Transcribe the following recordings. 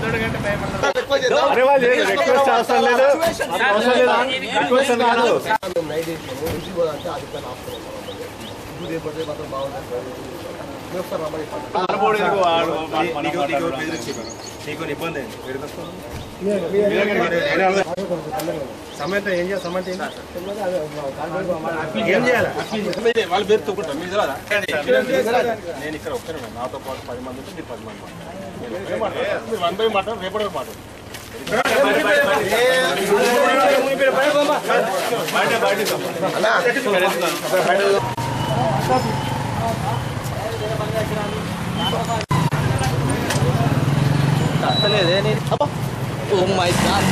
అరే వాళ్ళు రిక్వెస్ట్ అవసరం లేదు అవసరం లేదా రిక్వెస్ట్ అని కాదు నైట్ వేసినాము ఇంటికి పోదంటే అది పైన ఆపుతున్నాం మనం ఇప్పుడు రేపటి రేపు అతను బాగుంటుంది మీరు ఒకసారి రమ్మని చెప్పండి. నీకు నీకు బెదిరించారు నీకు ఇబ్బంది అయింది సమయంత ఏం చేయాలి సమయంత ఏం చేయాలి వాళ్ళు పేరు తొక్కుంటారు మీరు తెలియదా? నేను ఇక్కడ ఒక్కనే ఉన్నాను. నాతో పాటు పది మంది ఉంటే మీరు పది మంది మాట్లాడండి. నేను ఒక్కనే మాట్లాడతాను. మీరు వన్ బై మాట్లాడు రేపటి మాట్లాడు ఓ మై గాడ్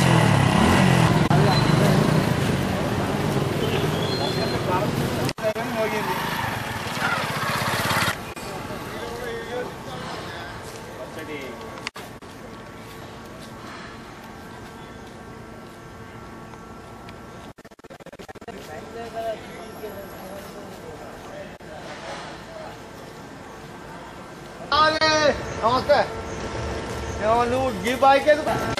నమస్తే నువ్వు ఈ బైక్